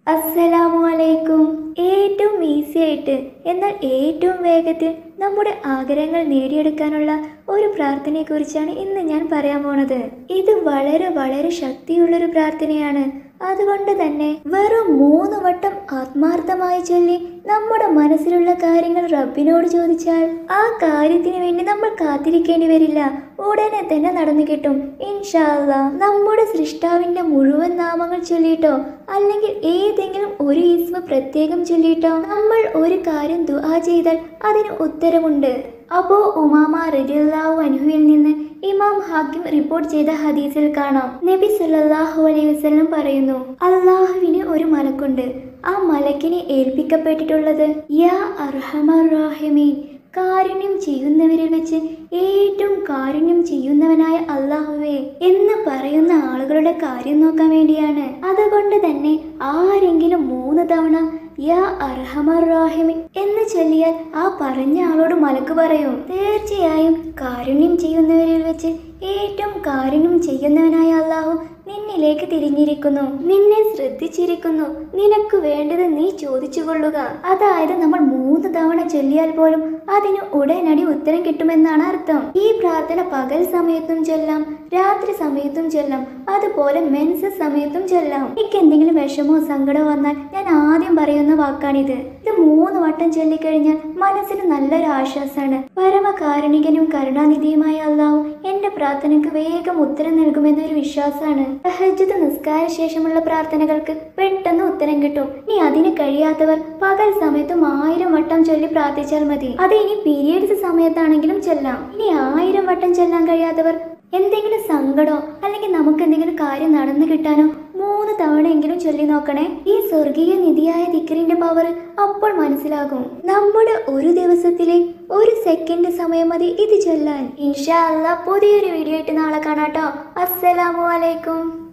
അസ്സലാമു അലൈക്കും ഏറ്റവും ഈസി ആയിട്ട് എന്നാൽ ഏറ്റവും വേഗത്തിൽ നമ്മുടെ ആഗ്രഹങ്ങൾ നേടിയെടുക്കാനുള്ള ഒരു പ്രാർത്ഥനയെക്കുറിച്ചാണ് ഇന്ന് ഞാൻ പറയാൻ പോണത് ഇത് വളരെ വളരെ ശക്തിയുള്ളൊരു പ്രാർത്ഥനയാണ് അതുകൊണ്ട് തന്നെ വെറും മൂന്ന് വട്ടം ആത്മാർത്ഥമായി ചൊല്ലി നമ്മുടെ മനസ്സിലുള്ള കാര്യങ്ങൾ റബ്ബിനോട് ചോദിച്ചാൽ ആ കാര്യത്തിന് വേണ്ടി നമ്മൾ കാത്തിരിക്കേണ്ടി വരില്ല ഉടനെ തന്നെ നടന്നു കിട്ടും ഇൻഷാല്ല നമ്മുടെ സൃഷ്ടാവിന്റെ മുഴുവൻ നാമങ്ങൾ ചൊല്ലിയിട്ടോ അല്ലെങ്കിൽ ഏതെങ്കിലും ഒരു ഇസ്മ പ്രത്യേകം ചൊല്ലിയിട്ടോ നമ്മൾ ഒരു കാര്യം ദുആ ചെയ്താൽ അതിന് ഉത്തരമുണ്ട് അബോ ഉമാമ റലിയല്ലാഹു അൻഹുവിൽ നിന്ന് ഇമാം ഹാക്കിം റിപ്പോർട്ട് ചെയ്ത ഹദീസിൽ കാണാം നബി സല്ലല്ലാഹു അലൈഹി വസല്ലം പറയുന്നു അള്ളാഹുവിന് ഒരു മലക്കുണ്ട് ആ മലക്കിനെ ഏൽപ്പിക്കപ്പെട്ടിട്ടുള്ളത് യാ അർഹമർ റാഹിമീൻ കാരുണ്യം ചെയ്യുന്നവരിൽ വെച്ച് ഏറ്റവും കാരുണ്യം ചെയ്യുന്നവനായ അള്ളാഹുവേ എന്ന് പറയുന്ന ആളുകളുടെ കാര്യം നോക്കാൻ വേണ്ടിയാണ് അതുകൊണ്ട് തന്നെ ആരെങ്കിലും മൂന്ന് തവണ യാ അർഹമർ റാഹിമി എന്ന് ചൊല്ലിയാൽ ആ പറഞ്ഞ ആളോട് മലക്ക് പറയും തീർച്ചയായും കാരുണ്യം ചെയ്യുന്നവരിൽ വെച്ച് ഏറ്റവും കാരുണ്യം ചെയ്യുന്നവനായ അള്ളാഹു നിന്നിലേക്ക് തിരിഞ്ഞിരിക്കുന്നു നിന്നെ ശ്രദ്ധിച്ചിരിക്കുന്നു നിനക്ക് വേണ്ടത് നീ ചോദിച്ചു കൊള്ളുക അതായത് നമ്മൾ മൂന്ന് തവണ ചൊല്ലിയാൽ പോലും അതിന് ഉടനടി ഉത്തരം കിട്ടുമെന്നാണ് അർത്ഥം ഈ പ്രാർത്ഥന പകൽ സമയത്തും ചൊല്ലാം രാത്രി സമയത്തും ചൊല്ലാം അതുപോലെ മെൻസ് സമയത്തും ചൊല്ലാം എനിക്ക് എന്തെങ്കിലും വിഷമോ സങ്കടമോ വന്നാൽ ഞാൻ ആദ്യം പറയുന്ന വാക്കാണിത് ഇത് മൂന്ന് വട്ടം ചൊല്ലിക്കഴിഞ്ഞാൽ മനസ്സിന് നല്ലൊരു ആശ്വാസമാണ് പരമകാരുണികനും കരുണാനിധിയുമായ അള്ളാഹു എന്റെ പ്രാർത്ഥനയ്ക്ക് വേഗം ഉത്തരം നൽകുമെന്നൊരു വിശ്വാസമാണ് തഹജ്ജുദ് നിസ്കാര ശേഷമുള്ള പ്രാർത്ഥനകൾക്ക് പെട്ടെന്ന് ഉത്തരം കിട്ടും ഇനി അതിന് കഴിയാത്തവർ പകൽ സമയത്തും ആയിരം വട്ടം ചൊല്ലി പ്രാർത്ഥിച്ചാൽ മതി അത് ഇനി പീരിയഡ്സ് സമയത്താണെങ്കിലും ചെല്ലാം ഇനി ആയിരം വട്ടം ചെല്ലാൻ കഴിയാത്തവർ എന്തെങ്കിലും സങ്കടമോ അല്ലെങ്കിൽ നമുക്ക് എന്തെങ്കിലും കാര്യം നടന്നു കിട്ടാനോ മൂന്ന് തവണയെങ്കിലും ചൊല്ലി നോക്കണേ ഈ സ്വർഗീയ നിധിയായ ദിക്കറിന്റെ പവർ അപ്പോൾ മനസ്സിലാകും നമ്മുടെ ഒരു ദിവസത്തിലെ ഒരു സെക്കൻഡ് സമയം മതി ഇത് ചൊല്ലാൻ ഇൻഷാ അല്ലാ പുതിയൊരു വീഡിയോ ആയിട്ട് നാളെ കാണാട്ടോ അസ്സലാമു അലൈക്കും